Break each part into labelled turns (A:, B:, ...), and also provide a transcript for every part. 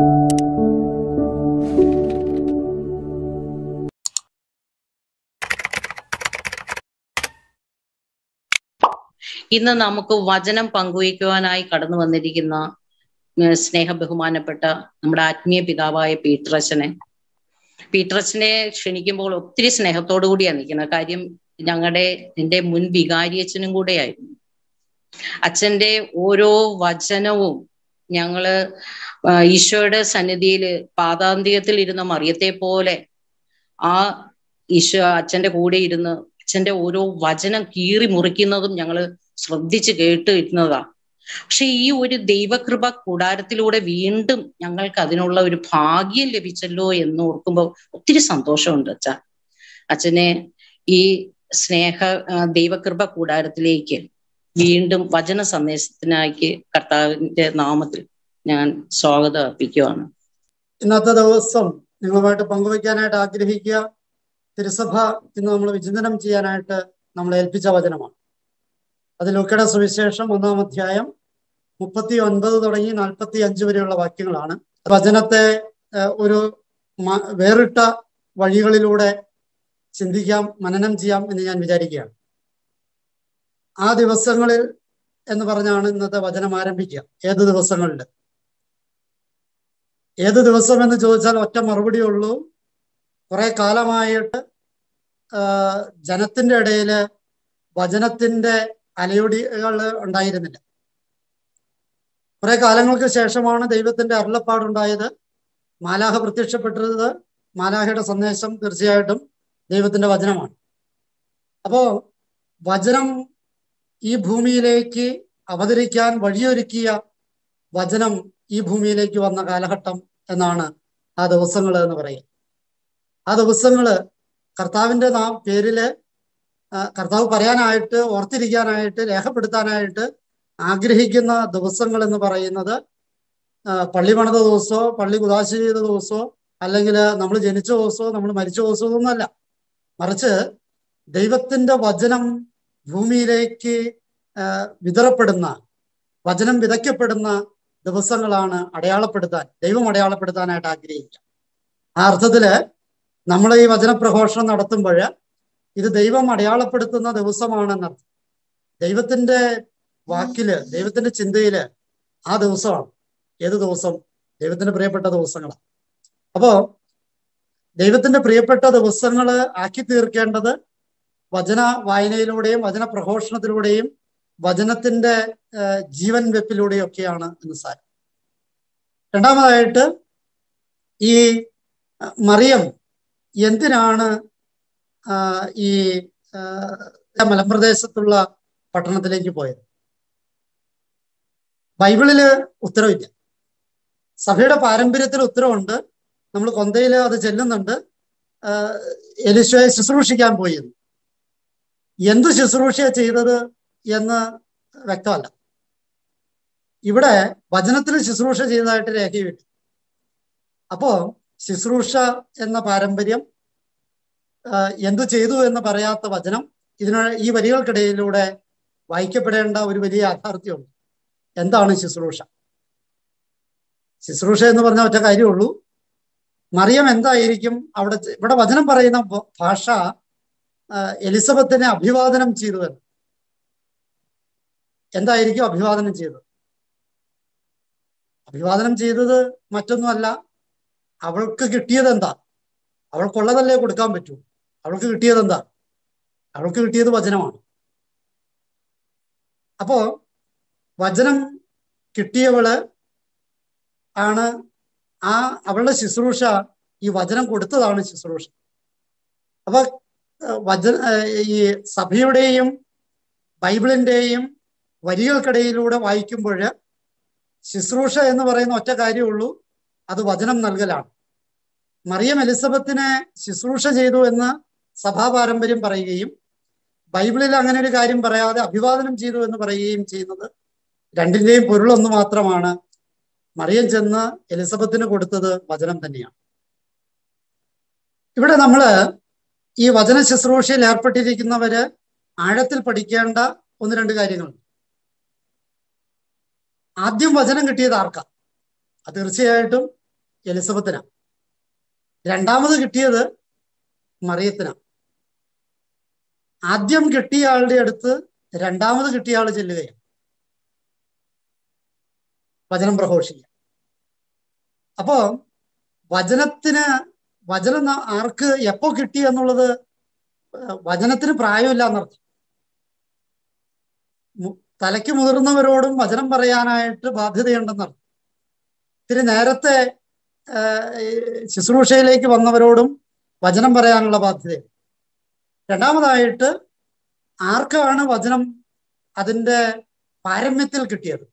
A: ഇന്ന് നമുക്ക് വചനം പങ്കുവയ്ക്കുവാനായി കടന്നു വന്നിരിക്കുന്ന ഏർ സ്നേഹ ബഹുമാനപ്പെട്ട നമ്മുടെ ആത്മീയ പിതാവായ പീട്രച്ചനെ പീട്രച്ചനെ ക്ഷണിക്കുമ്പോൾ ഒത്തിരി സ്നേഹത്തോടു കൂടിയാണ് നിൽക്കുന്നത് കാര്യം ഞങ്ങളുടെ എൻ്റെ മുൻ വികാരിയച്ഛനും കൂടെയായിരുന്നു അച്ഛന്റെ ഓരോ വചനവും ഞങ്ങള് ആ, ഈശോയുടെ സന്നിധിയിൽ പാതാന്തികത്തിൽ ഇരുന്ന മറിയത്തെ പോലെ ആ ഈശോ അച്ഛന്റെ കൂടെ ഇരുന്ന് അച്ഛന്റെ ഓരോ വചനം കീറി മുറിക്കുന്നതും ഞങ്ങള് ശ്രദ്ധിച്ച് കേട്ട് ഇരുന്നതാ പക്ഷെ ഈ ഒരു ദൈവകൃപ കൂടാരത്തിലൂടെ വീണ്ടും ഞങ്ങൾക്ക് അതിനുള്ള ഒരു ഭാഗ്യം ലഭിച്ചല്ലോ എന്ന് ഓർക്കുമ്പോൾ ഒത്തിരി സന്തോഷമുണ്ട് അച്ഛ അച്ഛനെ ഈ സ്നേഹ ആ, ദൈവകൃപ കൂടാരത്തിലേക്ക് വീണ്ടും വചന സന്ദേശത്തിനായി കർത്താവിന്റെ നാമത്തിൽ ഞാൻ സ്വാഗതം അർപ്പിക്കുവാണ്
B: ഇന്നത്തെ ദിവസം നിങ്ങളുമായിട്ട് പങ്കുവയ്ക്കാനായിട്ട് ആഗ്രഹിക്കുക തിരുസഭ ഇന്ന് നമ്മൾ വിചിന്തനം ചെയ്യാനായിട്ട് നമ്മളെ ഏൽപ്പിച്ച വചനമാണ് അത് ലൂക്കയുടെ സുവിശേഷം ഒന്നാം അധ്യായം മുപ്പത്തി ഒൻപത് തുടങ്ങി നാൽപ്പത്തി അഞ്ച് വരെയുള്ള വാക്യങ്ങളാണ് വചനത്തെ ഏഹ്, ഒരു മ- വേറിട്ട വഴികളിലൂടെ ചിന്തിക്കാം മനനം ചെയ്യാം എന്ന് ഞാൻ വിചാരിക്കുകയാണ് ആ ദിവസങ്ങളിൽ എന്ന് പറഞ്ഞാണ് ഇന്നത്തെ വചനം ആരംഭിക്കുക ഏത് ദിവസങ്ങളിൽ ഏത് ദിവസം എന്ന് ചോദിച്ചാൽ ഒറ്റ മറുപടി ഉള്ളൂ കുറെ കാലമായിട്ട് ആ, ജനത്തിന്റെ ഇടയില് വചനത്തിന്റെ അലയൊടികൾ ഉണ്ടായിരുന്നില്ല കുറെ കാലങ്ങൾക്ക് ശേഷമാണ് ദൈവത്തിന്റെ അരുളപ്പാടുണ്ടായത് മാലാഹ പ്രത്യക്ഷപ്പെട്ടത് മാലാഹയുടെ സന്ദേശം തീർച്ചയായിട്ടും ദൈവത്തിന്റെ വചനമാണ് അപ്പോ വചനം ഈ ഭൂമിയിലേക്ക് അവതരിക്കാൻ വഴിയൊരുക്കിയ വചനം ഈ ഭൂമിയിലേക്ക് വന്ന കാലഘട്ടം എന്നാണ് ആ ദിവസങ്ങൾ എന്ന് പറയുക ആ ദിവസങ്ങള് കർത്താവിന്റെ നാം പേരില് ആ, കർത്താവ് പറയാനായിട്ട് ഓർത്തിരിക്കാനായിട്ട് രേഖപ്പെടുത്താനായിട്ട് ആഗ്രഹിക്കുന്ന ദിവസങ്ങൾ എന്ന് പറയുന്നത് ആ, പള്ളി പണിത ദിവസമോ പള്ളി കുതാശ ചെയ്ത ദിവസമോ അല്ലെങ്കിൽ നമ്മൾ ജനിച്ച ദിവസമോ നമ്മൾ മരിച്ച ദിവസമോ ഒന്നുമല്ല മറിച്ച് ദൈവത്തിന്റെ വചനം ഭൂമിയിലേക്ക് ആ, വിതറപ്പെടുന്ന വചനം വിതയ്ക്കപ്പെടുന്ന ദിവസങ്ങളാണ് അടയാളപ്പെടുത്താൻ ദൈവം അടയാളപ്പെടുത്താനായിട്ട് ആഗ്രഹിക്കുക ആ അർത്ഥത്തില് നമ്മൾ ഈ വചനപ്രഘോഷണം നടത്തുമ്പോൾ ഇത് ദൈവം അടയാളപ്പെടുത്തുന്ന ദിവസമാണെന്നർത്ഥം ദൈവത്തിന്റെ വാക്കില് ദൈവത്തിന്റെ ചിന്തയില് ആ ദിവസമാണ് ഏത് ദിവസം ദൈവത്തിന്റെ പ്രിയപ്പെട്ട ദിവസങ്ങളാണ് അപ്പോ ദൈവത്തിന്റെ പ്രിയപ്പെട്ട ദിവസങ്ങള് ആക്കി തീർക്കേണ്ടത് വചന വായനയിലൂടെയും വചന പ്രഘോഷണത്തിലൂടെയും വചനത്തിന്റെ ഏഹ്, ജീവൻ വെപ്പിലൂടെയും ഒക്കെയാണ് എന്ന് സാരം രണ്ടാമതായിട്ട് ഈ അഹ്, മറിയം എന്തിനാണ് ആ, ഈ ആ, മലമ്പ്രദേശത്തുള്ള പട്ടണത്തിലേക്ക് പോയത് ബൈബിളില് ഉത്തരവില്ല സഭയുടെ പാരമ്പര്യത്തിൽ ഉത്തരവുണ്ട് നമ്മൾ കൊന്തയിൽ അത് ചെല്ലുന്നുണ്ട് ആ, എലിശോയെ ശുശ്രൂഷിക്കാൻ പോയി എന്ന്. എന്ത് ശുശ്രൂഷ ചെയ്തത് എന്ന് വ്യക്തമല്ല ഇവിടെ വചനത്തിൽ ശുശ്രൂഷ ചെയ്തതായിട്ട് രേഖയില്ല അപ്പോ ശുശ്രൂഷ എന്ന പാരമ്പര്യം ആ, എന്തു ചെയ്തു എന്ന് പറയാത്ത വചനം ഇതിന് ഈ വരികൾക്കിടയിലൂടെ വായിക്കപ്പെടേണ്ട ഒരു വലിയ യാഥാർത്ഥ്യമുണ്ട് എന്താണ് ശുശ്രൂഷ ശുശ്രൂഷ എന്ന് പറഞ്ഞ ഒറ്റ കാര്യമുള്ളൂ മറിയം എന്തായിരിക്കും അവിടെ ചെ- ഇവിടെ വചനം പറയുന്ന ഭ- ഭാഷ ആ, എലിസബത്തിനെ അഭിവാദനം ചെയ്തു എന്ന് എന്തായിരിക്കും അഭിവാദനം ചെയ്തത് അഭിവാദനം ചെയ്തത് മറ്റൊന്നുമല്ല അവൾക്ക് കിട്ടിയത് എന്താ അവൾക്കുള്ളതല്ലേ കൊടുക്കാൻ പറ്റൂ അവൾക്ക് കിട്ടിയത് എന്താ അവൾക്ക് കിട്ടിയത് വചനമാണ് അപ്പോ വചനം കിട്ടിയവള് ആണ് ആ അവളുടെ ശുശ്രൂഷ ഈ വചനം കൊടുത്തതാണ് ശുശ്രൂഷ അപ്പൊ ഏഹ്, വചന ഏഹ്, ഈ സഭയുടെയും ബൈബിളിന്റെയും വരികൾക്കിടയിലൂടെ വായിക്കുമ്പോൾ ശുശ്രൂഷ എന്ന് പറയുന്ന ഒറ്റ കാര്യമുള്ളൂ അത് വചനം നൽകലാണ് മറിയം എലിസബത്തിനെ ശുശ്രൂഷ ചെയ്തു എന്ന് സഭാ പാരമ്പര്യം പറയുകയും ബൈബിളിൽ അങ്ങനെ ഒരു കാര്യം പറയാതെ അഭിവാദനം ചെയ്തു എന്ന് പറയുകയും ചെയ്യുന്നത് രണ്ടിന്റെയും പൊരുളൊന്നു മാത്രമാണ് മറിയം ചെന്ന് എലിസബത്തിന് കൊടുത്തത് വചനം തന്നെയാണ് ഇവിടെ നമ്മള് ഈ വചന ശുശ്രൂഷയിൽ ഏർപ്പെട്ടിരിക്കുന്നവര് ആഴത്തിൽ പഠിക്കേണ്ട ഒന്ന് രണ്ട് കാര്യങ്ങളുണ്ട് ആദ്യം വചനം കിട്ടിയത് ആർക്കാ അത് തീർച്ചയായിട്ടും എലിസബത്തിനാണ് രണ്ടാമത് കിട്ടിയത് മറിയത്തിനാണ് ആദ്യം കിട്ടിയ ആളുടെ അടുത്ത് രണ്ടാമത് കിട്ടിയ ആൾ ചെല്ലുകയാണ് വചനം പ്രഘോഷിക്കുക അപ്പോ വചനത്തിന് വചനം ന- ആർക്ക് എപ്പോ കിട്ടി എന്നുള്ളത് ഏഹ് വചനത്തിന് പ്രായമില്ല എന്നർത്ഥം മു- തലയ്ക്ക് മുതിർന്നവരോടും വചനം പറയാനായിട്ട് ബാധ്യതയുണ്ടെന്നർത്ഥം ഇത്തിരി നേരത്തെ ഏഹ്, ഈ ശുശ്രൂഷയിലേക്ക് വന്നവരോടും വചനം പറയാനുള്ള ബാധ്യത രണ്ടാമതായിട്ട് ആർക്കാണ് വചനം അതിന്റെ പാരമ്യത്തിൽ കിട്ടിയത്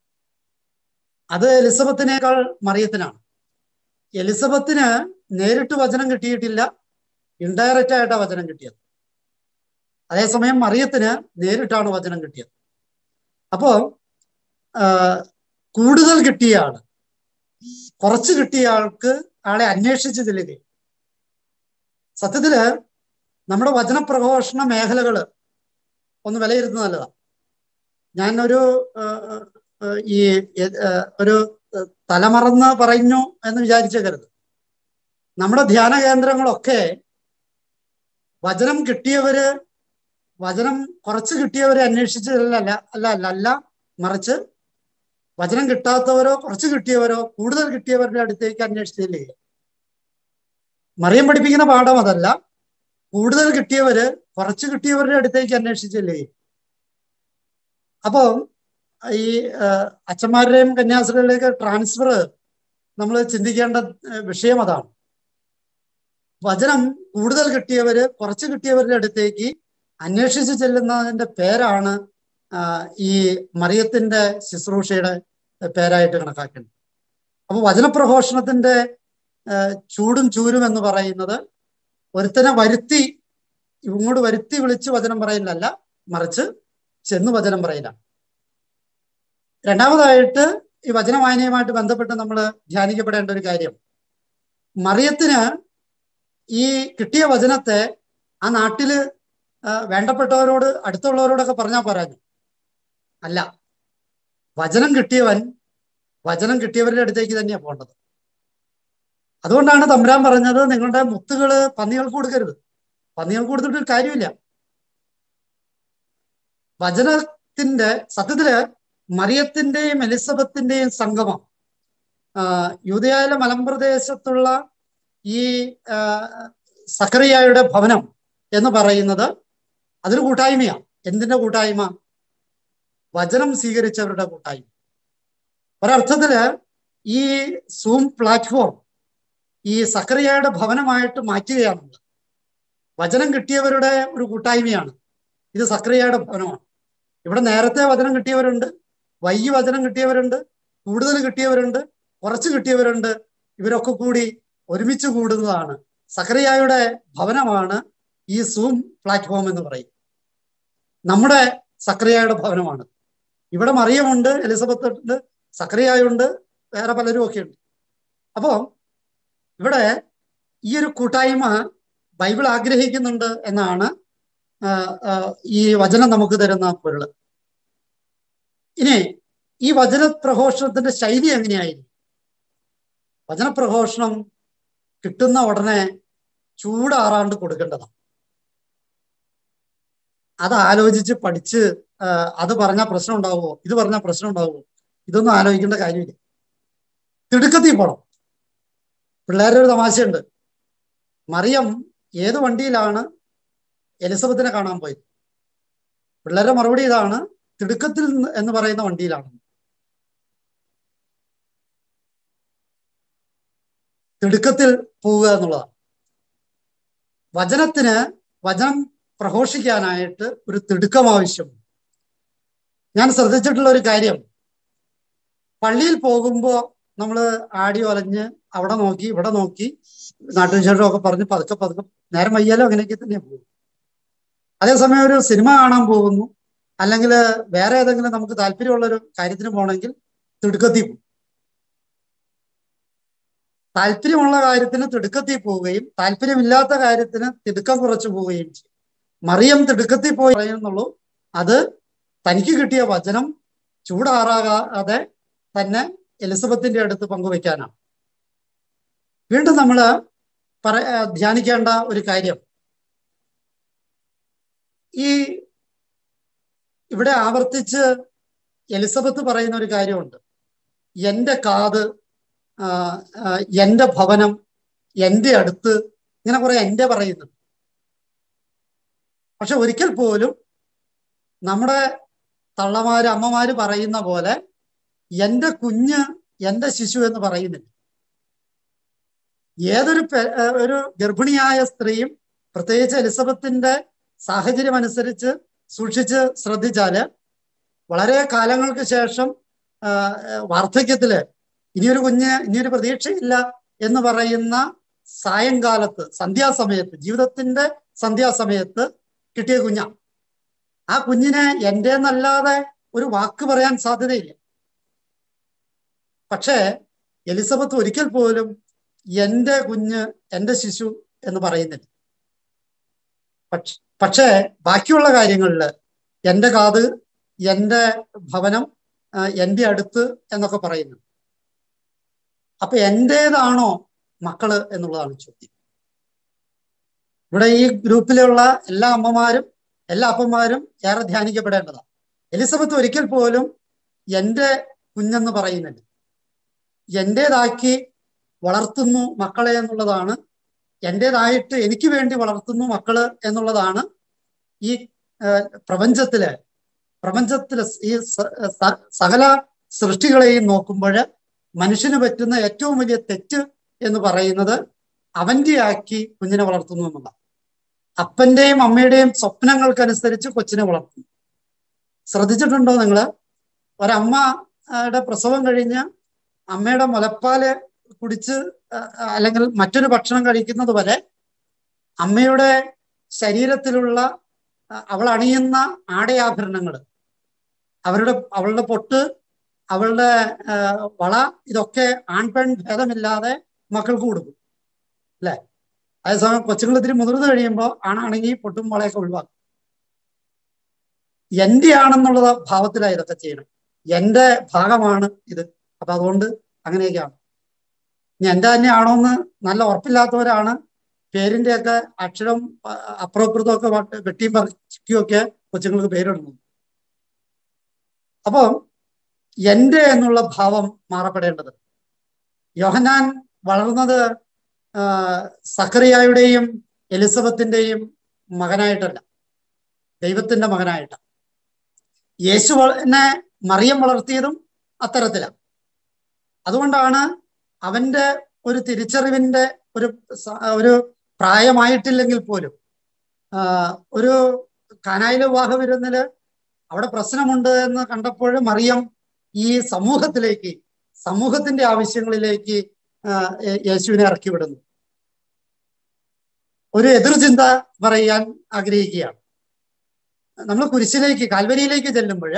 B: അത് എലിസബത്തിനേക്കാൾ മറിയത്തിനാണ് എലിസബത്തിന് നേരിട്ട് വചനം കിട്ടിയിട്ടില്ല ഇൻഡയറക്റ്റ് ആയിട്ടാണ് വചനം കിട്ടിയത് അതേസമയം മറിയത്തിന് നേരിട്ടാണ് വചനം കിട്ടിയത് അപ്പോ ആ, കൂടുതൽ കിട്ടിയ ആള് കുറച്ച് കിട്ടിയ ആൾക്ക് ആളെ അന്വേഷിച്ച് ചെല്ലുകയും സത്യത്തില് നമ്മുടെ വചനപ്രഘോഷണ മേഖലകള് ഒന്ന് വിലയിരുത്തുന്നത് നല്ലതാണ് ഞാനൊരു ആ, ആ, ഈ ആ, ഒരു തലമറന്ന് പറഞ്ഞു എന്ന് വിചാരിച്ചേക്കരുത് നമ്മുടെ ധ്യാന കേന്ദ്രങ്ങളൊക്കെ വചനം കിട്ടിയവര് വചനം കുറച്ച് കിട്ടിയവരെ അന്വേഷിച്ചതല്ല അല്ല അല്ല അല്ല അല്ല മറിച്ച് വചനം കിട്ടാത്തവരോ കുറച്ച് കിട്ടിയവരോ കൂടുതൽ കിട്ടിയവരുടെ അടുത്തേക്ക് അന്വേഷിച്ചില്ലേ മറിയം പഠിപ്പിക്കുന്ന പാഠം അതല്ല കൂടുതൽ കിട്ടിയവര് കുറച്ച് കിട്ടിയവരുടെ അടുത്തേക്ക് അന്വേഷിച്ചില്ലേ അപ്പോ ഈ ആ, അച്ഛന്മാരുടെയും കന്യാസ്ത്രീകളിലേക്ക് ട്രാൻസ്ഫർ നമ്മൾ ചിന്തിക്കേണ്ട ആ, വിഷയം അതാണ് വചനം കൂടുതൽ കിട്ടിയവര് കുറച്ച് കിട്ടിയവരുടെ അടുത്തേക്ക് അന്വേഷിച്ച് ചെല്ലുന്നതിന്റെ പേരാണ് ആ, ഈ മറിയത്തിന്റെ ശുശ്രൂഷയുടെ പേരായിട്ട് കണക്കാക്കുന്നത് അപ്പൊ വചനപ്രഘോഷണത്തിന്റെ ആ, ചൂടും ചൂരും എന്ന് പറയുന്നത് ഒരുത്തനെ വരുത്തി ഇങ്ങോട്ട് വരുത്തി വിളിച്ച് വചനം പറയുന്നതല്ല മറിച്ച് ചെന്ന് വചനം പറയില്ല രണ്ടാമതായിട്ട് ഈ വചന വായനയുമായിട്ട് ബന്ധപ്പെട്ട് നമ്മൾ ധ്യാനിക്കപ്പെടേണ്ട ഒരു കാര്യം മറിയത്തിന് ഈ കിട്ടിയ വചനത്തെ ആ നാട്ടില് ആ, വേണ്ടപ്പെട്ടവരോട് അടുത്തുള്ളവരോടൊക്കെ പറഞ്ഞാൽ പോരാഞ്ഞു അല്ല വചനം കിട്ടിയവൻ വചനം കിട്ടിയവരുടെ അടുത്തേക്ക് തന്നെയാണ് പോകേണ്ടത് അതുകൊണ്ടാണ് തമ്പുരാൻ പറഞ്ഞത് നിങ്ങളുടെ മുത്തുകള് പന്നികൾക്ക് കൊടുക്കരുത് പന്നികൾക്ക് കൊടുത്തിട്ട് ഒരു കാര്യമില്ല വചനത്തിന്റെ സത്യത്തില് മറിയത്തിന്റെയും എലിസബത്തിന്റെയും സംഗമം ആ, യൂദയായിലെ മലമ്പ്രദേശത്തുള്ള ഈ ആ, സക്കറിയായുടെ ഭവനം എന്ന് പറയുന്നത് അതൊരു കൂട്ടായ്മയാണ് എന്തിന്റെ കൂട്ടായ്മ വചനം സ്വീകരിച്ചവരുടെ കൂട്ടായ്മ ഒരർത്ഥത്തില് ഈ സൂം പ്ലാറ്റ്ഫോം ഈ സക്കറിയയുടെ ഭവനമായിട്ട് മാറ്റുകയാണ് നമ്മൾ. വചനം കിട്ടിയവരുടെ ഒരു കൂട്ടായ്മയാണ് ഇത് സക്രിയയുടെ ഭവനമാണ് ഇവിടെ നേരത്തെ വചനം കിട്ടിയവരുണ്ട് വൈകി വചനം കിട്ടിയവരുണ്ട് കൂടുതൽ കിട്ടിയവരുണ്ട് കുറച്ച് കിട്ടിയവരുണ്ട് ഇവരൊക്കെ കൂടി ഒരുമിച്ച് കൂടുന്നതാണ് സക്രിയായുടെ ഭവനമാണ് ഈ സൂം പ്ലാറ്റ്ഫോം എന്ന് പറയും നമ്മുടെ സക്രിയയുടെ ഭവനമാണ് ഇവിടെ മറിയമുണ്ട് എലിസബത്ത് ഉണ്ട് സക്രിയായുണ്ട് വേറെ പലരും ഒക്കെ ഉണ്ട് അപ്പോ ഇവിടെ ഈ ഒരു കൂട്ടായ്മ ബൈബിൾ ആഗ്രഹിക്കുന്നുണ്ട് എന്നാണ് ആ, ആ, ഈ വചനം നമുക്ക് തരുന്ന പൊരുള് ഇനി ഈ വചന പ്രഘോഷണത്തിന്റെ ശൈലി എങ്ങനെയായിരിക്കും വചനപ്രഘോഷണം കിട്ടുന്ന ഉടനെ ചൂടാറാണ്ട് കൊടുക്കേണ്ടതാണ് അത് ആലോചിച്ച് പഠിച്ച് ആ, അത് പറഞ്ഞാൽ പ്രശ്നം ഉണ്ടാവുമോ ഇത് പറഞ്ഞാൽ പ്രശ്നം ഉണ്ടാവുമോ ഇതൊന്നും ആലോചിക്കേണ്ട കാര്യമില്ല തിടുക്കത്തിൽ പോണം പിള്ളേരുടെ ഒരു തമാശയുണ്ട് മറിയം ഏത് വണ്ടിയിലാണ് എലിസബത്തിനെ കാണാൻ പോയത് പിള്ളേരുടെ മറുപടി ഇതാണ് തിടുക്കത്തിൽ നിന്ന് എന്ന് പറയുന്ന വണ്ടിയിലാണ് തിടുക്കത്തിൽ പോവുക എന്നുള്ളതാണ് വചനത്തിന് വചനം പ്രഘോഷിക്കാനായിട്ട് ഒരു തിടുക്കം ആവശ്യമുണ്ട് ഞാൻ ശ്രദ്ധിച്ചിട്ടുള്ള ഒരു കാര്യം പള്ളിയിൽ പോകുമ്പോൾ നമ്മൾ ആടി ഒലഞ്ഞ് അവിടെ നോക്കി ഇവിടെ നോക്കി നാട്ടുവിശേഷം ഒക്കെ പറഞ്ഞ് പതുക്കെ പതുക്കെ നേരം വയ്യാലോ അങ്ങനെയൊക്കെ തന്നെ പോകും അതേസമയം ഒരു സിനിമ കാണാൻ പോകുന്നു അല്ലെങ്കിൽ വേറെ ഏതെങ്കിലും നമുക്ക് താല്പര്യമുള്ള ഒരു കാര്യത്തിന് പോകണമെങ്കിൽ തിടുക്കത്തിൽ പോകും താല്പര്യമുള്ള കാര്യത്തിന് തിടുക്കത്തിൽ പോവുകയും താല്പര്യമില്ലാത്ത കാര്യത്തിന് തിടുക്കം കുറച്ച് പോവുകയും ചെയ്യും മറിയം തിടുക്കത്തിൽ പോയി പറയുന്നുള്ളൂ അത് തനിക്ക് കിട്ടിയ വചനം ചൂടാറാകാതെ തന്നെ എലിസബത്തിന്റെ അടുത്ത് പങ്കുവെക്കാനാണ് വീണ്ടും നമ്മൾ പറ ധ്യാനിക്കേണ്ട ഒരു കാര്യം ഈ ഇവിടെ ആവർത്തിച്ച് എലിസബത്ത് പറയുന്ന ഒരു കാര്യമുണ്ട് എൻ്റെ കാത് ആ, ആ, എൻ്റെ ഭവനം എൻ്റെ അടുത്ത് ഇങ്ങനെ കുറെ എൻ്റെ പറയുന്നു പക്ഷെ ഒരിക്കൽ പോലും നമ്മുടെ തള്ളമാര് അമ്മമാര് പറയുന്ന പോലെ എൻ്റെ കുഞ്ഞ് എൻ്റെ ശിശു എന്ന് പറയുന്നില്ല ഏതൊരു പെ- ഏർ ഒരു ഗർഭിണിയായ സ്ത്രീയും പ്രത്യേകിച്ച് എലിസബത്തിന്റെ സാഹചര്യം അനുസരിച്ച് സൂക്ഷിച്ച് ശ്രദ്ധിച്ചാല് വളരെ കാലങ്ങൾക്ക് ശേഷം ആ, വാർദ്ധക്യത്തില് ഇനിയൊരു കുഞ്ഞ് ഇനിയൊരു പ്രതീക്ഷയില്ല എന്ന് പറയുന്ന സായങ്കാലത്ത് സന്ധ്യാസമയത്ത് ജീവിതത്തിന്റെ സന്ധ്യാസമയത്ത് കിട്ടിയ കുഞ്ഞാ ആ കുഞ്ഞിനെ എൻ്റെ എന്നല്ലാതെ ഒരു വാക്ക് പറയാൻ സാധ്യതയില്ല പക്ഷേ എലിസബത്ത് ഒരിക്കൽ പോലും എൻ്റെ കുഞ്ഞ് എൻ്റെ ശിശു എന്ന് പറയുന്നില്ല പക്ഷ പക്ഷേ ബാക്കിയുള്ള കാര്യങ്ങളിൽ എൻ്റെ കാത് എൻ്റെ ഭവനം ആ, എൻ്റെ അടുത്ത് എന്നൊക്കെ പറയുന്നു അപ്പൊ എന്റേതാണോ മക്കള് എന്നുള്ളതാണ് ചോദ്യം ഇവിടെ ഈ ഗ്രൂപ്പിലുള്ള എല്ലാ അമ്മമാരും എല്ലാ അപ്പന്മാരും ഏറെ ധ്യാനിക്കപ്പെടേണ്ടതാണ് എലിസബത്ത് ഒരിക്കൽ പോലും എൻ്റെ കുഞ്ഞെന്ന് പറയുന്നില്ല എന്റേതാക്കി വളർത്തുന്നു മക്കളെ എന്നുള്ളതാണ് എന്റേതായിട്ട് എനിക്ക് വേണ്ടി വളർത്തുന്നു മക്കള് എന്നുള്ളതാണ് ഈ ഏഹ്, പ്രപഞ്ചത്തിലെ പ്രപഞ്ചത്തിലെ ഈ സ- സ- സകല സൃഷ്ടികളെയും നോക്കുമ്പോൾ മനുഷ്യന് പറ്റുന്ന ഏറ്റവും വലിയ തെറ്റ് എന്ന് പറയുന്നത് അവന്റെ ആക്കി കുഞ്ഞിനെ വളർത്തുന്നു എന്നുള്ള അപ്പന്റെയും അമ്മയുടെയും സ്വപ്നങ്ങൾക്കനുസരിച്ച് കൊച്ചിനെ വളർത്തുന്നു ശ്രദ്ധിച്ചിട്ടുണ്ടോ നിങ്ങള് ഒരമ്മയുടെ പ്രസവം കഴിഞ്ഞ് അമ്മയുടെ മുലപ്പാല് കുടിച്ച് ആ, അല്ലെങ്കിൽ മറ്റൊരു ഭക്ഷണം കഴിക്കുന്നത് വരെ അമ്മയുടെ ശരീരത്തിലുള്ള ആ, അവൾ അണിയുന്ന ആടയാഭരണങ്ങൾ അവരുടെ അവളുടെ പൊട്ട് അവളുടെ ആ, വള ഇതൊക്കെ ആൺപെൺ ഭേദമില്ലാതെ മക്കൾക്ക് കൊടുക്കും അല്ലെ അതേസമയം കൊച്ചുങ്ങൾ ഇത്തിരി മുതിർന്നു കഴിയുമ്പോൾ ആണാണെങ്കിൽ പൊട്ടും വളയൊക്കെ ഒഴിവാക്കും എന്റെ ആണെന്നുള്ള ഭാവത്തിലാണ് ഇതൊക്കെ ചെയ്യണം എന്റെ ഭാഗമാണ് ഇത് അപ്പൊ അതുകൊണ്ട് അങ്ങനെയൊക്കെയാണ് ഇനി എന്റെ തന്നെ ആണോ എന്ന് നല്ല ഉറപ്പില്ലാത്തവരാണ് പേരിന്റെ ഒക്കെ അക്ഷരം ആ, അപ്പുറം ഇപ്പുറത്തും ഒക്കെ വട്ട് വെട്ടിയും പറിക്കുകയും ഒക്കെ കൊച്ചുങ്ങൾക്ക് പേരിടുന്നു അപ്പൊ എന്റെ എന്നുള്ള ഭാവം മാറപ്പെടേണ്ടത് യോഹന്നാൻ വളർന്നത് ആ, സക്കറിയായുടെയും എലിസബത്തിന്റെയും മകനായിട്ടല്ല ദൈവത്തിന്റെ മകനായിട്ടാണ് യേശു എന്നെ മറിയം വളർത്തിയതും അത്തരത്തിലാണ് അതുകൊണ്ടാണ് അവന്റെ ഒരു തിരിച്ചറിവിന്റെ ഒരു സ- ഒരു പ്രായമായിട്ടില്ലെങ്കിൽ പോലും ആ, ഒരു കാനായിലെ വിവാഹ വിരുന്നില് അവിടെ പ്രശ്നമുണ്ട് എന്ന് കണ്ടപ്പോൾ മറിയം ഈ സമൂഹത്തിലേക്ക് സമൂഹത്തിന്റെ ആവശ്യങ്ങളിലേക്ക് ആ, യേ- യേശുവിനെ ഇറക്കി വിടുന്നു ഒരു എതിർചിന്ത പറയാൻ ആഗ്രഹിക്കുകയാണ് നമ്മൾ കുരിശിലേക്ക് കാൽവരിയിലേക്ക് ചെല്ലുമ്പോൾ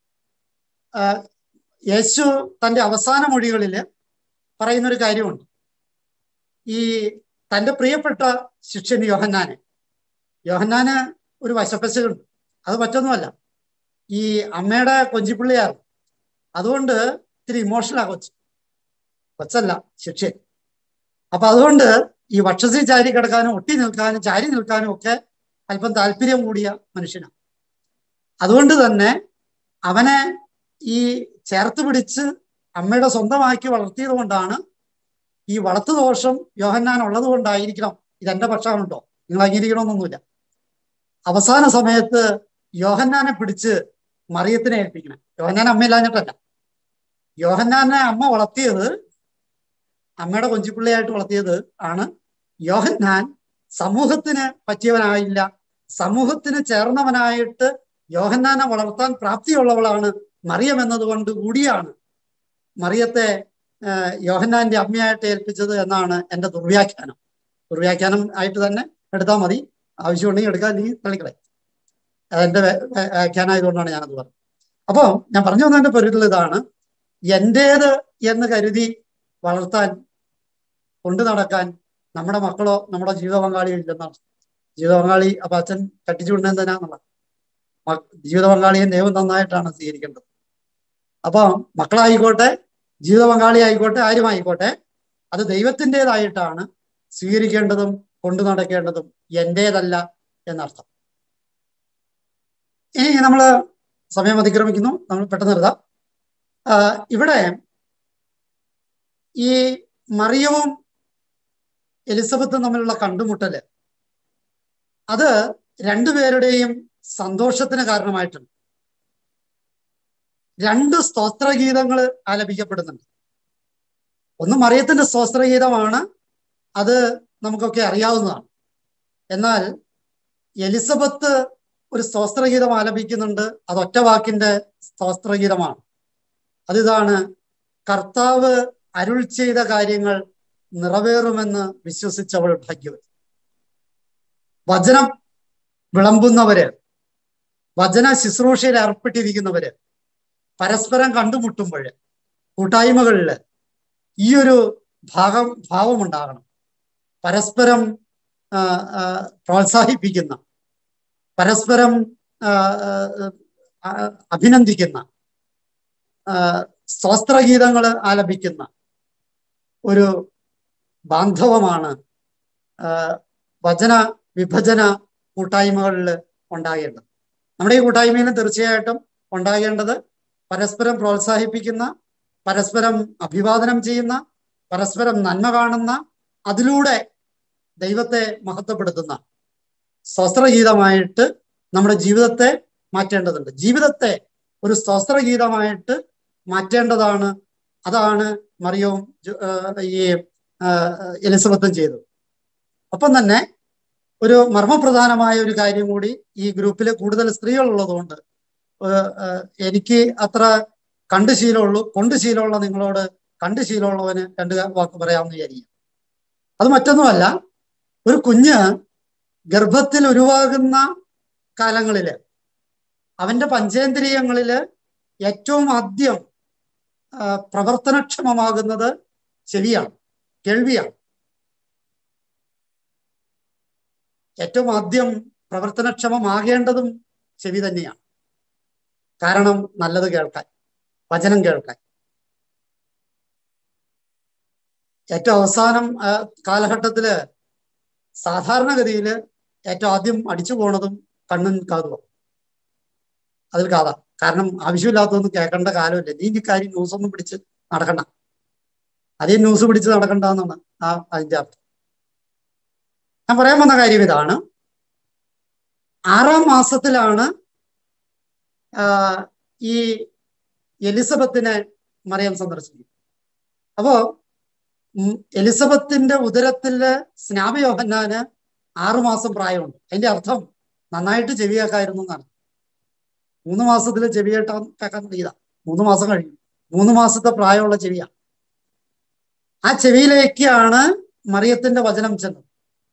B: യേശു തന്റെ അവസാന മൊഴികളിൽ പറയുന്ന ഒരു കാര്യമുണ്ട് ഈ തന്റെ പ്രിയപ്പെട്ട ശിഷ്യൻ യോഹന്നാന് യോഹന്നാന് ഒരു വശപ്പശകുണ്ട് അത് മറ്റൊന്നുമല്ല ഈ അമ്മയുടെ കൊഞ്ചിപ്പിള്ളിയായിരുന്നു അതുകൊണ്ട് ഇത്തിരി ഇമോഷണലാ കൊച്ചു കൊച്ചല്ല ശിഷ്യൻ അപ്പൊ അതുകൊണ്ട് ഈ വക്ഷസി ചാരി കിടക്കാനും ഒട്ടി നിൽക്കാനും ചാരി നിൽക്കാനും ഒക്കെ അല്പം താല്പര്യം കൂടിയ മനുഷ്യനാണ് അതുകൊണ്ട് തന്നെ അവനെ ഈ ചേർത്ത് പിടിച്ച് അമ്മയുടെ സ്വന്തമാക്കി വളർത്തിയത് കൊണ്ടാണ് ഈ വളർത്തു ദോഷം യോഹന്നാൻ ഉള്ളത് കൊണ്ടായിരിക്കണം ഇതെന്റെ പക്ഷമുണ്ടോ നിങ്ങൾ അംഗീകരിക്കണമെന്നൊന്നുമില്ല അവസാന സമയത്ത് യോഹന്നാനെ പിടിച്ച് മറിയത്തിനെ ഏൽപ്പിക്കണം യോഹന്നാൻ അമ്മയില്ലാഞ്ഞിട്ടല്ല യോഹന്നാനെ അമ്മ വളർത്തിയത് അമ്മയുടെ കൊഞ്ചിപ്പിള്ളിയായിട്ട് വളർത്തിയത് ആണ് യോഹന്നാൻ സമൂഹത്തിന് പറ്റിയവനായില്ല സമൂഹത്തിന് ചേർന്നവനായിട്ട് യോഹന്നാനെ വളർത്താൻ പ്രാപ്തിയുള്ളവളാണ് മറിയം എന്നതുകൊണ്ട് കൂടിയാണ് മറിയത്തെ ഏഹ്, യോഹന്നാന്റെ അമ്മയായിട്ട് ഏൽപ്പിച്ചത് എന്നാണ് എൻ്റെ ദുർവ്യാഖ്യാനം ദുർവ്യാഖ്യാനം ആയിട്ട് തന്നെ എടുത്താൽ മതി ആവശ്യമുണ്ടെങ്കിൽ എടുക്കാൻ നീ തള്ളിക്കളെ അതെന്റെ വ്യ- വ്യ- വ്യാഖ്യാനമായതുകൊണ്ടാണ് ഞാനത് പറഞ്ഞത് അപ്പോൾ ഞാൻ പറഞ്ഞു വന്നതിന്റെ പൊരുൾ ഇതാണ് എന്റേത് എന്ന് കരുതി വളർത്താൻ കൊണ്ടു നടക്കാൻ നമ്മുടെ മക്കളോ നമ്മുടെ ജീവിത പങ്കാളിയോ ഇല്ലെന്നാണ് ജീവിത പങ്കാളി അപ്പൊ അച്ഛൻ കട്ടിച്ചു കൊണ്ടെന്തിനാന്നുള്ള ജീവിത പങ്കാളിയെ ദൈവം നന്നായിട്ടാണ് സ്വീകരിക്കേണ്ടത് അപ്പൊ മക്കളായിക്കോട്ടെ ജീവിത പങ്കാളി ആയിക്കോട്ടെ ആരുമായിക്കോട്ടെ അത് ദൈവത്തിൻ്റെതായിട്ടാണ് സ്വീകരിക്കേണ്ടതും കൊണ്ടു നടക്കേണ്ടതും എന്റേതല്ല എന്നർത്ഥം ഇനി നമ്മൾ സമയം അതിക്രമിക്കുന്നു നമ്മൾ പെട്ടെന്ന് എഴുതാം ആ, ഇവിടെ ഈ മറിയവും എലിസബത്തും തമ്മിലുള്ള കണ്ടുമുട്ടല് അത് രണ്ടുപേരുടെയും സന്തോഷത്തിന് കാരണമായിട്ടുണ്ട് രണ്ട് സ്തോത്രഗീതങ്ങൾ ആലപിക്കപ്പെടുന്നുണ്ട് ഒന്ന് മറിയത്തിന്റെ സ്തോത്രഗീതമാണ് അത് നമുക്കൊക്കെ അറിയാവുന്നതാണ് എന്നാൽ എലിസബത്ത് ഒരു സ്തോത്രഗീതം ആലപിക്കുന്നുണ്ട് അത് ഒറ്റ വാക്കിന്റെ സ്തോത്രഗീതമാണ് അതിതാണ് കർത്താവ് അരുൾ ചെയ്ത കാര്യങ്ങൾ നിറവേറുമെന്ന് വിശ്വസിച്ചവൾ ഭാഗ്യവതി വചനം വിളമ്പുന്നവര് വചന ശുശ്രൂഷയിൽ ഏർപ്പെട്ടിരിക്കുന്നവര് പരസ്പരം കണ്ടുമുട്ടുമ്പോൾ കൂട്ടായ്മകളിൽ ഈ ഒരു ഭാഗം ഭാവമുണ്ടാകണം പരസ്പരം ആ, ആ, പ്രോത്സാഹിപ്പിക്കുന്ന പരസ്പരം ആ, ആ, അഭിനന്ദിക്കുന്ന ആ, സ്തോത്രഗീതങ്ങൾ ആലപിക്കുന്ന ഒരു ബാന്ധവമാണ് ആ, വചന വിഭജന കൂട്ടായ്മകളിൽ ഉണ്ടാകേണ്ടത് നമ്മുടെ ഈ കൂട്ടായ്മയിൽ തീർച്ചയായിട്ടും ഉണ്ടാകേണ്ടത് പരസ്പരം പ്രോത്സാഹിപ്പിക്കുന്ന പരസ്പരം അഭിവാദനം ചെയ്യുന്ന പരസ്പരം നന്മ കാണുന്ന അതിലൂടെ ദൈവത്തെ മഹത്വപ്പെടുത്തുന്ന സ്തോത്രഗീതമായിട്ട് നമ്മുടെ ജീവിതത്തെ മാറ്റേണ്ടതുണ്ട് ജീവിതത്തെ ഒരു സ്തോത്രഗീതമായിട്ട് മാറ്റേണ്ടതാണ് അതാണ് മറിയവും ജോ- ആ, ഈ ആ, എലിസബത്തും ചെയ്തത് ഒപ്പം തന്നെ ഒരു മർമ്മപ്രധാനമായ ഒരു കാര്യം കൂടി ഈ ഗ്രൂപ്പിൽ കൂടുതൽ സ്ത്രീകൾ ഉള്ളതുകൊണ്ട് ഏഹ്, ഏഹ്, എനിക്ക് അത്ര കണ്ടു ശീലമുള്ളൂ കൊണ്ട് ശീലമുള്ള നിങ്ങളോട് കണ്ടു ശീലമുള്ളവന് രണ്ട് വാക്ക് പറയാമെന്ന് വിചാരിക്കും അത് മറ്റൊന്നുമല്ല ഒരു കുഞ്ഞ് ഗർഭത്തിൽ ഉരുവാകുന്ന കാലങ്ങളില് അവന്റെ പഞ്ചേന്ദ്രിയങ്ങളില് ഏറ്റവും ആദ്യം ആ, പ്രവർത്തനക്ഷമമാകുന്നത് ചെവിയാണ് കേൾവിയാണ് ഏറ്റവും ആദ്യം പ്രവർത്തനക്ഷമമാകേണ്ടതും ചെവി തന്നെയാണ് കാരണം നല്ലത് കേൾക്കാൻ വചനം കേൾക്കാൻ ഏറ്റവും അവസാനം ആ, കാലഘട്ടത്തില് സാധാരണഗതിയില് ഏറ്റവും ആദ്യം അടിച്ചു പോണതും കണ്ണും കാതും അതിൽ കാതാ കാരണം ആവശ്യമില്ലാത്തതൊന്നും കേൾക്കേണ്ട കാലമില്ല നീ ഈ കാര്യം ന്യൂസ് ഒന്നും പിടിച്ച് നടക്കണ്ട അതേ ന്യൂസ് പിടിച്ച് നടക്കണ്ട എന്നാണ് ആ അതിന്റെ അർത്ഥം ഞാൻ പറയാൻ വന്ന കാര്യം ഇതാണ് ആറാം മാസത്തിലാണ് ആ, ഈ എലിസബത്തിനെ മറിയം സന്ദർശിക്കുന്നത് അപ്പോ ഉം, എലിസബത്തിന്റെ ഉദരത്തില് സ്നാപയോഹന്നാന് ആറുമാസം പ്രായമുണ്ട് അതിന്റെ അർത്ഥം നന്നായിട്ട് ചെവിയാക്കായിരുന്നു എന്നാണ് മൂന്ന് മാസത്തില് ചെവിയേട്ടാൻ കേൾക്കാൻ തുടങ്ങിയതാ മൂന്ന് മാസം കഴിഞ്ഞു മൂന്ന് മാസത്തെ പ്രായമുള്ള ചെവിയാ ആ ചെവിയിലേക്കാണ് മറിയത്തിന്റെ വചനം ചെന്നത്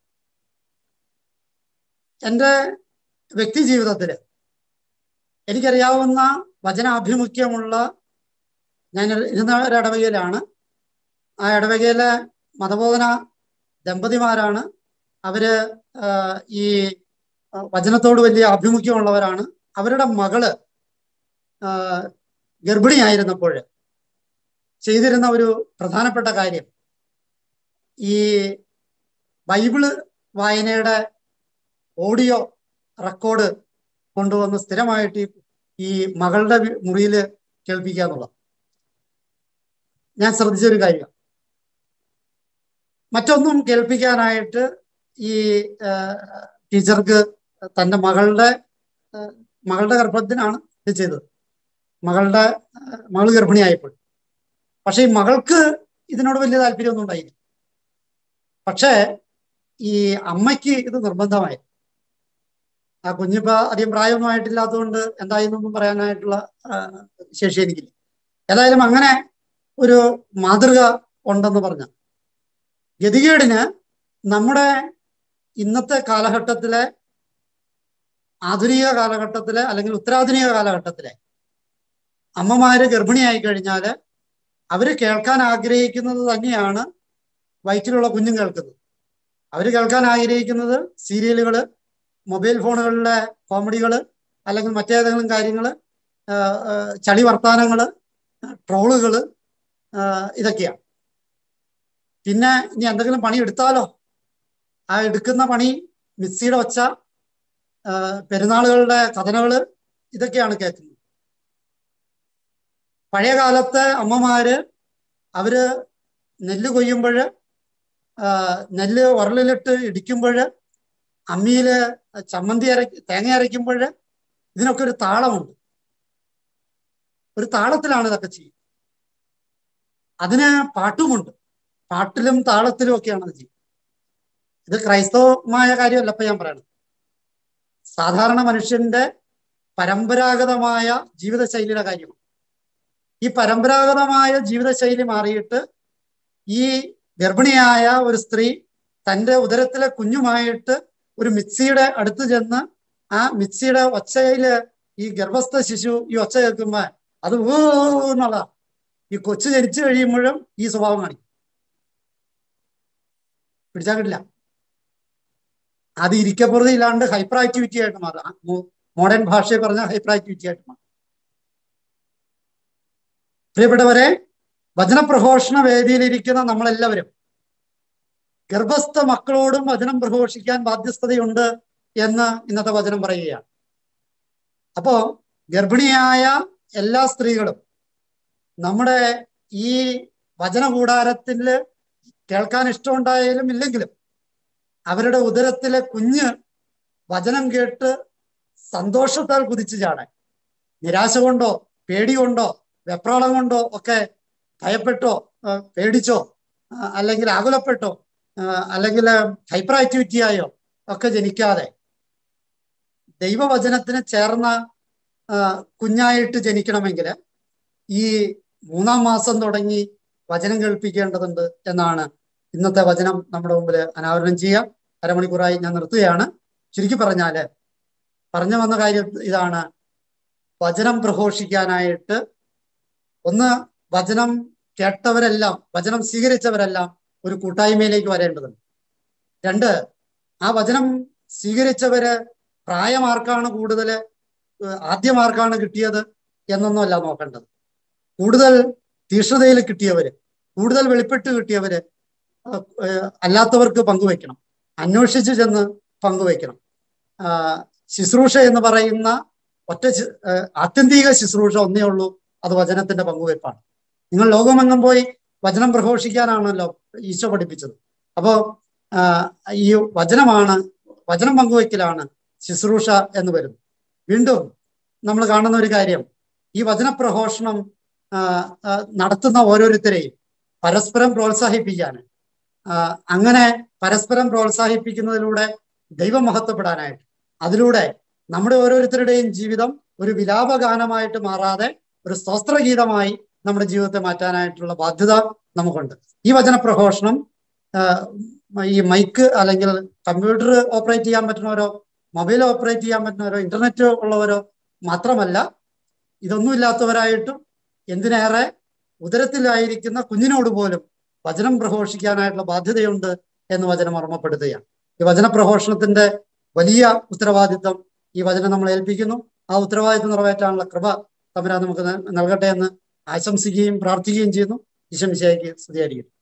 B: എൻ്റെ വ്യക്തി ജീവിതത്തില് എനിക്കറിയാവുന്ന വചനാഭിമുഖ്യമുള്ള ഞാൻ ഇരുന്ന ഒരു ഇടവകയിലാണ് ആ ഇടവകയിലെ മതബോധന ദമ്പതിമാരാണ് അവര് ആ, ഈ ആ, വചനത്തോട് വലിയ ആഭിമുഖ്യമുള്ളവരാണ് അവരുടെ മകള് ആ, ഗർഭിണിയായിരുന്നപ്പോൾ ചെയ്തിരുന്ന ഒരു പ്രധാനപ്പെട്ട കാര്യം ഈ ബൈബിള് വായനയുടെ ഓഡിയോ റെക്കോർഡ് കൊണ്ടുവന്ന് സ്ഥിരമായിട്ട് ഈ- ഈ മകളുടെ മുറിയിൽ കേൾപ്പിക്കുക എന്നുള്ളത് ഞാൻ ശ്രദ്ധിച്ചൊരു കാര്യം മറ്റൊന്നും കേൾപ്പിക്കാനായിട്ട് ഈ ആ, ടീച്ചർക്ക് തന്റെ മകളുടെ ആ, മകളുടെ ഗർഭത്തിനാണ് ഇത് ചെയ്തത് മകളുടെ ആ, മകൾ ഗർഭിണിയായപ്പോൾ പക്ഷെ ഈ മകൾക്ക് ഇതിനോട് വലിയ താല്പര്യമൊന്നും ഉണ്ടായില്ല പക്ഷേ ഈ അമ്മയ്ക്ക് ഇത് നിർബന്ധമായി ആ കുഞ്ഞിപ്പോ അധികം പ്രായമൊന്നും ആയിട്ടില്ലാത്തതുകൊണ്ട് എന്തായെന്നൊന്നും പറയാനായിട്ടുള്ള ആ, ശേഷി എനിക്കില്ല ഏതായാലും അങ്ങനെ ഒരു മാതൃക ഉണ്ടെന്ന് പറഞ്ഞ ഗതികേടിന് നമ്മുടെ ഇന്നത്തെ കാലഘട്ടത്തിലെ ആധുനിക കാലഘട്ടത്തിലെ അല്ലെങ്കിൽ ഉത്തരാധുനിക കാലഘട്ടത്തിലെ അമ്മമാര് ഗർഭിണിയായി കഴിഞ്ഞാല് അവര് കേൾക്കാൻ ആഗ്രഹിക്കുന്നത് തന്നെയാണ് വയറ്റിലുള്ള കുഞ്ഞും കേൾക്കുന്നത് അവര് കേൾക്കാൻ ആഗ്രഹിക്കുന്നത് സീരിയലുകള് മൊബൈൽ ഫോണുകളിലെ കോമഡികള് അല്ലെങ്കിൽ മറ്റേതെങ്കിലും കാര്യങ്ങള് ആ, ആ, ചളി വർത്താനങ്ങള് ട്രോളുകള് ആ, ഇതൊക്കെയാണ് പിന്നെ ഇനി എന്തെങ്കിലും പണി എടുത്താലോ ആ എടുക്കുന്ന പണി മിക്സിയുടെ ഒച്ച ആ, പെരുന്നാളുകളുടെ കഥനകള് ഇതൊക്കെയാണ് കേൾക്കുന്നത് പഴയ കാലത്തെ അമ്മമാര് അവര് നെല്ല് കൊയ്യുമ്പോൾ നെല്ല് ഉരലിലിട്ട് ഇടിക്കുമ്പോൾ അമ്മിയില് ചമ്മന്തി അര തേങ്ങ അരയ്ക്കുമ്പോൾ ഇതിനൊക്കെ ഒരു താളമുണ്ട് ഒരു താളത്തിലാണ് ഇതൊക്കെ ചെയ്യുന്നത് അതിന് പാട്ടുമുണ്ട് പാട്ടിലും താളത്തിലും ഒക്കെയാണ് അത് ചെയ്യുന്നത് ഇത് ക്രൈസ്തവമായ കാര്യമല്ല ഇപ്പൊ ഞാൻ പറയണത് സാധാരണ മനുഷ്യന്റെ പരമ്പരാഗതമായ ജീവിതശൈലിയുടെ കാര്യമാണ് ഈ പരമ്പരാഗതമായ ജീവിതശൈലി മാറിയിട്ട് ഈ ഗർഭിണിയായ ഒരു സ്ത്രീ തന്റെ ഉദരത്തിലെ കുഞ്ഞുമായിട്ട് ഒരു മിക്സിയുടെ അടുത്ത് ചെന്ന് ആ മിക്സിയുടെ ഒച്ചയില് ഈ ഗർഭസ്ഥ ശിശു ഈ ഒച്ച കേൾക്കുമ്പോ അത് ഊ എന്നുള്ളതാ ഈ കൊച്ചു ജനിച്ചു കഴിയുമ്പോഴും ഈ സ്വഭാവം കാണിക്കും പിടിച്ചാൽ കിട്ടില്ല അത് ഇരിക്കപ്പുറത്ത് ഇല്ലാണ്ട് ഹൈപ്പർ ആക്ടിവിറ്റി ആയിട്ട് മാറും മോഡേൺ ഭാഷയെ പറഞ്ഞാൽ ഹൈപ്പർ ആക്ടിവിറ്റി ആയിട്ട് മാറും പ്രിയപ്പെട്ടവരെ വചനപ്രഘോഷണ വേദിയിലിരിക്കുന്ന നമ്മളെല്ലാവരും ഗർഭസ്ഥ മക്കളോടും വചനം പ്രഘോഷിക്കാൻ ബാധ്യസ്ഥതയുണ്ട് എന്ന് ഇന്നത്തെ വചനം പറയുകയാണ് അപ്പോ ഗർഭിണിയായ എല്ലാ സ്ത്രീകളും നമ്മുടെ ഈ വചന കൂടാരത്തിൽ കേൾക്കാൻ ഇഷ്ടമുണ്ടായാലും ഇല്ലെങ്കിലും അവരുടെ ഉദരത്തിലെ കുഞ്ഞ് വചനം കേട്ട് സന്തോഷത്താൽ കുതിച്ചു ചാടാൻ നിരാശ കൊണ്ടോ പേടി കൊണ്ടോ വെപ്രാളം കൊണ്ടോ ഒക്കെ ഭയപ്പെട്ടോ ആ, പേടിച്ചോ ആ, അല്ലെങ്കിൽ ആകുലപ്പെട്ടോ ആ, അല്ലെങ്കിൽ ഹൈപ്പർ ആക്ടിവിറ്റി ആയോ ഒക്കെ ജനിക്കാതെ ദൈവവചനത്തിന് ചേർന്ന ആ, കുഞ്ഞായിട്ട് ജനിക്കണമെങ്കിൽ ഈ മൂന്നാം മാസം തുടങ്ങി വചനം കേൾപ്പിക്കേണ്ടതുണ്ട് എന്നാണ് ഇന്നത്തെ വചനം നമ്മുടെ മുമ്പിൽ അനാവരണം ചെയ്യാം അരമണിക്കൂറായി ഞാൻ നിർത്തുകയാണ് ചുരുക്കി പറഞ്ഞാല് പറഞ്ഞു വന്ന കാര്യം ഇതാണ് വചനം പ്രഘോഷിക്കാനായിട്ട് ഒന്ന് വചനം കേട്ടവരെല്ലാം വചനം സ്വീകരിച്ചവരെല്ലാം ഒരു കൂട്ടായ്മയിലേക്ക് വരേണ്ടതുണ്ട് രണ്ട് ആ വചനം സ്വീകരിച്ചവര് പ്രായമാർക്കാണ് കൂടുതൽ ആദ്യമാർക്കാണ് കിട്ടിയത് എന്നൊന്നുമല്ല നോക്കേണ്ടത് കൂടുതൽ തീഷ്ണതയിൽ കിട്ടിയവര് കൂടുതൽ വെളിപ്പെട്ട് കിട്ടിയവര് അഹ് ഏഹ് അല്ലാത്തവർക്ക് പങ്കുവെക്കണം അന്വേഷിച്ച് ചെന്ന് പങ്കുവെക്കണം ആഹ് ശുശ്രൂഷ എന്ന് പറയുന്ന ഒറ്റ ശു- ഏഹ് ആത്യന്തിക ശുശ്രൂഷ ഒന്നേ ഉള്ളൂ അത് വചനത്തിന്റെ പങ്കുവെപ്പാണ് നിങ്ങൾ ലോകമെങ്ങും പോയി വചനം പ്രഘോഷിക്കാനാണല്ലോ ഈശോ പഠിപ്പിച്ചത് അപ്പോ ആഹ് ഈ വചനമാണ് വചനം പങ്കുവെക്കലാണ് ശുശ്രൂഷ എന്ന് വരുന്നത് വീണ്ടും നമ്മൾ കാണുന്ന ഒരു കാര്യം ഈ വചനപ്രഘോഷണം ആഹ് ആഹ് നടത്തുന്ന ഓരോരുത്തരെയും പരസ്പരം പ്രോത്സാഹിപ്പിക്കാൻ ആഹ് അങ്ങനെ പരസ്പരം പ്രോത്സാഹിപ്പിക്കുന്നതിലൂടെ ദൈവം മഹത്വപ്പെടാനായിട്ട് അതിലൂടെ നമ്മുടെ ഓരോരുത്തരുടെയും ജീവിതം ഒരു വിലാപഗാനമായിട്ട് മാറാതെ ഒരു സ്തോത്രഗീതമായി നമ്മുടെ ജീവിതത്തെ മാറ്റാനായിട്ടുള്ള ബാധ്യത നമുക്കുണ്ട് ഈ വചനപ്രഘോഷണം ആഹ് ഈ മൈക്ക് അല്ലെങ്കിൽ കമ്പ്യൂട്ടർ ഓപ്പറേറ്റ് ചെയ്യാൻ പറ്റുന്നവരോ മൊബൈൽ ഓപ്പറേറ്റ് ചെയ്യാൻ പറ്റുന്നവരോ ഇന്റർനെറ്റ് ഉള്ളവരോ മാത്രമല്ല ഇതൊന്നും ഇല്ലാത്തവരായിട്ടും എന്തിനേറെ ഉദരത്തിലായിരിക്കുന്ന കുഞ്ഞിനോട് പോലും വചനം പ്രഘോഷിക്കാനായിട്ടുള്ള ബാധ്യതയുണ്ട് എന്ന് വചനം ഓർമ്മപ്പെടുത്തുകയാണ് ഈ വചന പ്രഘോഷണത്തിന്റെ വലിയ ഉത്തരവാദിത്വം ഈ വചനം നമ്മൾ ഏൽപ്പിക്കുന്നു ആ ഉത്തരവാദിത്വം നിറവേറ്റാനുള്ള കൃപ തമ്പുരാൻ നമുക്ക് ന- നൽകട്ടെ എന്ന് ആശംസിക്കുകയും പ്രാർത്ഥിക്കുകയും ചെയ്യുന്നു ഈശംശയ്ക്ക് സ്തുതിയായിരിക്കും